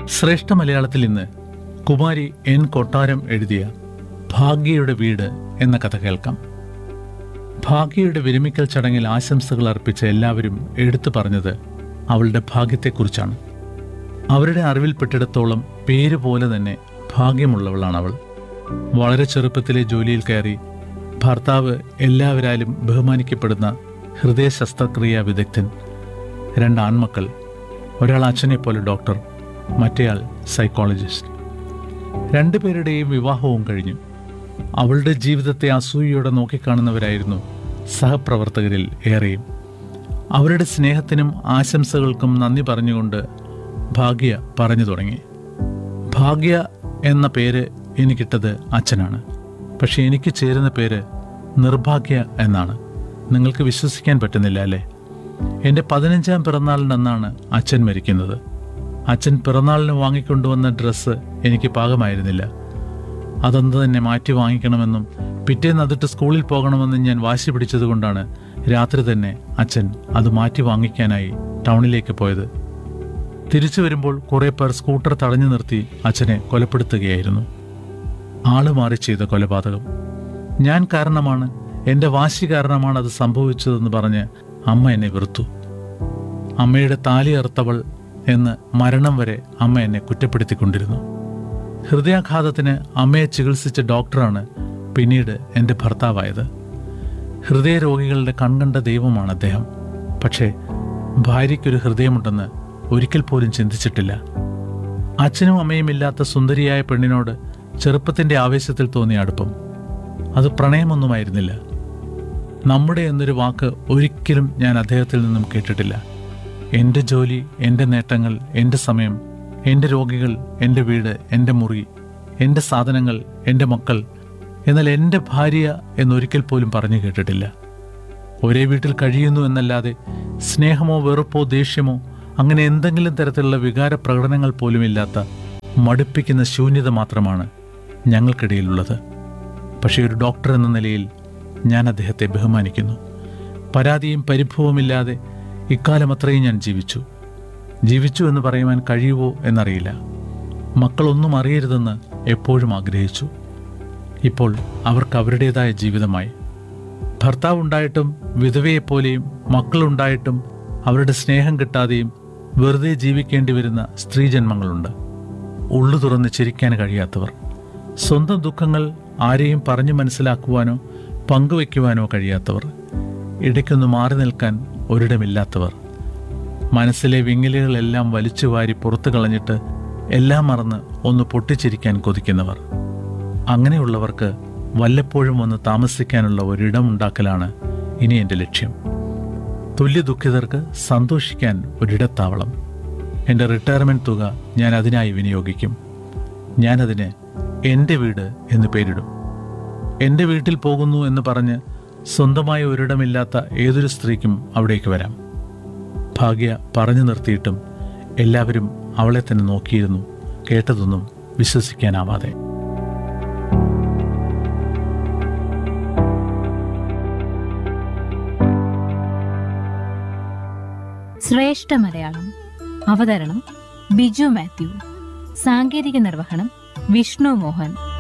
ശ്രേഷ്ഠ മലയാളത്തിൽ ഇന്ന് കുമാരി എൻ കൊട്ടാരം എഴുതിയ ഭാഗ്യയുടെ വീട് എന്ന കഥ കേൾക്കാം ഭാഗ്യയുടെ വിരമിക്കൽ ചടങ്ങിൽ ആശംസകൾ അർപ്പിച്ച എല്ലാവരും എടുത്തു പറഞ്ഞത് അവളുടെ ഭാഗ്യത്തെക്കുറിച്ചാണ് അവരുടെ അറിവിൽപ്പെട്ടിടത്തോളം പേര് പോലെ തന്നെ ഭാഗ്യമുള്ളവളാണ് അവൾ വളരെ ചെറുപ്പത്തിലെ ജോലിയിൽ കയറി ഭർത്താവ് എല്ലാവരാലും ബഹുമാനിക്കപ്പെടുന്ന ഹൃദയ ശസ്ത്രക്രിയാ വിദഗ്ധൻ രണ്ട് ആൺമക്കൾ ഒരാൾ അച്ഛനെ പോലെ ഡോക്ടർ മറ്റേയാൾ സൈക്കോളജിസ്റ്റ് രണ്ടുപേരുടെയും വിവാഹവും കഴിഞ്ഞു അവളുടെ ജീവിതത്തെ അസൂയയോടെ നോക്കിക്കാണുന്നവരായിരുന്നു സഹപ്രവർത്തകരിൽ ഏറെയും അവരുടെ സ്നേഹത്തിനും ആശംസകൾക്കും നന്ദി പറഞ്ഞുകൊണ്ട് ഭാഗ്യ പറഞ്ഞു തുടങ്ങി ഭാഗ്യ എന്ന പേര് എനിക്കിട്ടത് അച്ഛനാണ് പക്ഷെ എനിക്ക് ചേരുന്ന പേര് നിർഭാഗ്യ എന്നാണ് നിങ്ങൾക്ക് വിശ്വസിക്കാൻ പറ്റുന്നില്ല അല്ലേ എൻ്റെ പതിനഞ്ചാം പിറന്നാളിനന്നാണ് അച്ഛൻ മരിക്കുന്നത് അച്ഛൻ പിറന്നാളിന് വാങ്ങിക്കൊണ്ടുവന്ന ഡ്രസ്സ് എനിക്ക് പാകമായിരുന്നില്ല അതൊന്ന് തന്നെ മാറ്റി വാങ്ങിക്കണമെന്നും പിറ്റേന്ന് അതിട്ട് സ്കൂളിൽ പോകണമെന്നും ഞാൻ വാശി പിടിച്ചതുകൊണ്ടാണ് രാത്രി തന്നെ അച്ഛൻ അത് മാറ്റി വാങ്ങിക്കാനായി ടൗണിലേക്ക് പോയത് തിരിച്ചു വരുമ്പോൾ കുറെ പേർ സ്കൂട്ടർ തടഞ്ഞു നിർത്തി അച്ഛനെ കൊലപ്പെടുത്തുകയായിരുന്നു ആള് മാറി ചെയ്ത കൊലപാതകം ഞാൻ കാരണമാണ് എൻ്റെ വാശി കാരണമാണ് അത് സംഭവിച്ചതെന്ന് പറഞ്ഞ് അമ്മ എന്നെ വെറുത്തു അമ്മയുടെ താലി അറുത്തവൾ എന്ന് മരണം വരെ അമ്മ എന്നെ കുറ്റപ്പെടുത്തിക്കൊണ്ടിരുന്നു ഹൃദയാഘാതത്തിന് അമ്മയെ ചികിത്സിച്ച ഡോക്ടറാണ് പിന്നീട് എൻ്റെ ഭർത്താവായത് ഹൃദയരോഗികളുടെ കൺകണ്ട ദൈവമാണ് അദ്ദേഹം പക്ഷേ ഭാര്യയ്ക്കൊരു ഹൃദയമുണ്ടെന്ന് ഒരിക്കൽ പോലും ചിന്തിച്ചിട്ടില്ല അച്ഛനും അമ്മയും ഇല്ലാത്ത സുന്ദരിയായ പെണ്ണിനോട് ചെറുപ്പത്തിന്റെ ആവേശത്തിൽ തോന്നിയ അടുപ്പം അത് പ്രണയമൊന്നുമായിരുന്നില്ല നമ്മുടെ എന്നൊരു വാക്ക് ഒരിക്കലും ഞാൻ അദ്ദേഹത്തിൽ നിന്നും കേട്ടിട്ടില്ല എൻ്റെ ജോലി എൻ്റെ നേട്ടങ്ങൾ എൻ്റെ സമയം എൻ്റെ രോഗികൾ എൻ്റെ വീട് എൻ്റെ മുറി എൻ്റെ സാധനങ്ങൾ എൻ്റെ മക്കൾ എന്നാൽ എൻ്റെ ഭാര്യ എന്നൊരിക്കൽ പോലും പറഞ്ഞു കേട്ടിട്ടില്ല ഒരേ വീട്ടിൽ കഴിയുന്നു എന്നല്ലാതെ സ്നേഹമോ വെറുപ്പോ ദേഷ്യമോ അങ്ങനെ എന്തെങ്കിലും തരത്തിലുള്ള വികാര പ്രകടനങ്ങൾ പോലുമില്ലാത്ത മടുപ്പിക്കുന്ന ശൂന്യത മാത്രമാണ് ഞങ്ങൾക്കിടയിലുള്ളത് പക്ഷേ ഒരു ഡോക്ടർ എന്ന നിലയിൽ ഞാൻ അദ്ദേഹത്തെ ബഹുമാനിക്കുന്നു പരാതിയും പരിഭവമില്ലാതെ ഇക്കാലം അത്രയും ഞാൻ ജീവിച്ചു ജീവിച്ചു എന്ന് പറയുവാൻ കഴിയുമോ എന്നറിയില്ല മക്കളൊന്നും അറിയരുതെന്ന് എപ്പോഴും ആഗ്രഹിച്ചു ഇപ്പോൾ അവർക്ക് അവരുടേതായ ജീവിതമായി ഭർത്താവ് ഉണ്ടായിട്ടും വിധവയെപ്പോലെയും മക്കളുണ്ടായിട്ടും അവരുടെ സ്നേഹം കിട്ടാതെയും വെറുതെ ജീവിക്കേണ്ടി വരുന്ന സ്ത്രീജന്മങ്ങളുണ്ട് ഉള്ളു തുറന്ന് ചിരിക്കാൻ കഴിയാത്തവർ സ്വന്തം ദുഃഖങ്ങൾ ആരെയും പറഞ്ഞു മനസ്സിലാക്കുവാനോ പങ്കുവെക്കുവാനോ കഴിയാത്തവർ ഇടയ്ക്കൊന്ന് മാറി നിൽക്കാൻ ഒരിടമില്ലാത്തവർ മനസ്സിലെ വിങ്ങലുകളെല്ലാം വലിച്ചു വാരി പുറത്തു കളഞ്ഞിട്ട് എല്ലാം മറന്ന് ഒന്ന് പൊട്ടിച്ചിരിക്കാൻ കൊതിക്കുന്നവർ അങ്ങനെയുള്ളവർക്ക് വല്ലപ്പോഴും വന്ന് താമസിക്കാനുള്ള ഒരിടമുണ്ടാക്കലാണ് ഇനി എൻ്റെ ലക്ഷ്യം തുല്യ ദുഃഖിതർക്ക് സന്തോഷിക്കാൻ ഒരിടത്താവളം എൻ്റെ റിട്ടയർമെൻറ്റ് തുക ഞാൻ അതിനായി വിനിയോഗിക്കും ഞാനതിന് എൻ്റെ വീട് എന്ന് പേരിടും എൻ്റെ വീട്ടിൽ പോകുന്നു എന്ന് പറഞ്ഞ് സ്വന്തമായ ഒരിടമില്ലാത്ത ഏതൊരു സ്ത്രീക്കും അവിടേക്ക് വരാം ഭാഗ്യ പറഞ്ഞു നിർത്തിയിട്ടും എല്ലാവരും അവളെ തന്നെ നോക്കിയിരുന്നു കേട്ടതൊന്നും വിശ്വസിക്കാനാവാതെ ശ്രേഷ്ഠ മലയാളം അവതരണം ബിജു മാത്യു സാങ്കേതിക നിർവഹണം വിഷ്ണു മോഹൻ